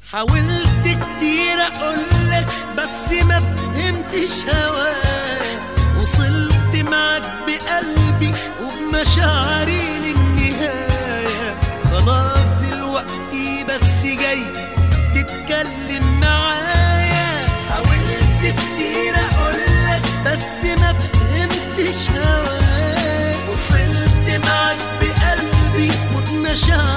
حاولت كتير اقولك بس ما فهمتش هواك وصلت معاك بقلبي وبمشاعري للنهاية خلاص دلوقتي بس جاي تتكلم معايا حاولت كتير اقولك بس ما فهمتش هواك وصلت معاك بقلبي وبمشاعري